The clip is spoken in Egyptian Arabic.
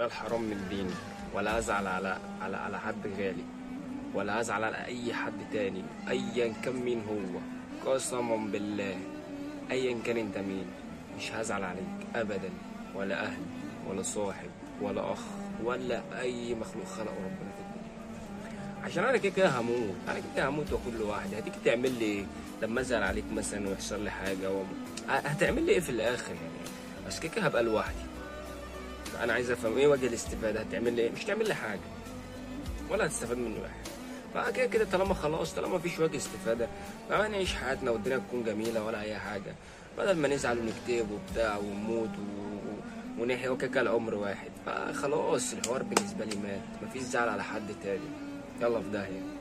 ولا الحرام من ديني ولا ازعل على على على حد غالي ولا ازعل على اي حد تاني ايا كان مين هو قسما بالله ايا كان انت مين مش هزعل عليك ابدا ولا اهل ولا صاحب ولا اخ ولا اي مخلوق خلقه ربنا في الدنيا عشان انا كده كده هموت انا كده كده هموت واكون لوحدي هتيجي تعمل لي ايه لما ازعل عليك مثلا ويحصل لي حاجه و... هتعمل لي ايه في الاخر يعني بس كده كده هبقى لوحدي انا عايز افهم ايه وجه الاستفاده هتعمل لي ايه مش تعمل لي حاجه ولا هتستفاد مني واحد فكده كده طالما خلاص طالما مفيش وجه استفاده فما نعيش حياتنا والدنيا تكون جميله ولا اي حاجه بدل ما نزعل ونكتئب وبتاع ونموت و... ونحيا وكده كده العمر واحد فخلاص الحوار بالنسبه لي مات مفيش زعل على حد تاني يلا في داهيه